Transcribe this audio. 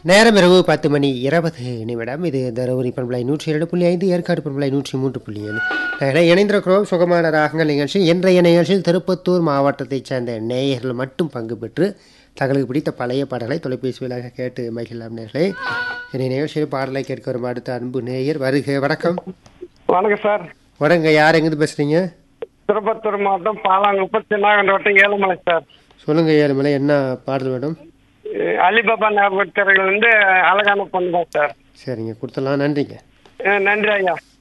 நேரம் இரவு பத்து மணி இருபது நிமிடம் இது தருமபுரி பண்பலை நூற்றி இரண்டு புள்ளி ஐந்து ஏற்காடு பண்பலை நூற்றி மூன்று புள்ளி ஏழு நாங்கள் இணைந்திருக்கிறோம் சுகமான ராகங்கள் நிகழ்ச்சி இன்றைய நிகழ்ச்சியில் திருப்பத்தூர் மாவட்டத்தைச் சேர்ந்த நேயர்கள் மட்டும் பங்கு பெற்று தங்களுக்கு பிடித்த பழைய பாடலை தொலைபேசி வழியாக கேட்டு மகிழலாம் நேர்களே இந்த நிகழ்ச்சியில் பாடலை கேட்க வரும் அடுத்த அன்பு நேயர் வருக வணக்கம் வணக்கம் சார் வணங்க யார் எங்கிருந்து பேசுறீங்க திருப்பத்தூர் மாவட்டம் பாலாங்குப்பம் சின்னாகண்ட வட்டம் ஏழுமலை சார் சொல்லுங்க ஏழுமலை என்ன பாடல் வேணும் அஹ் அலிபாபா ஞாபகத்திரைகள் வந்து அழகான பொண்ணு தான் சார் சரிங்க கொடுத்துடலாம் நன்றிங்க அஹ் நன்றி ஐயா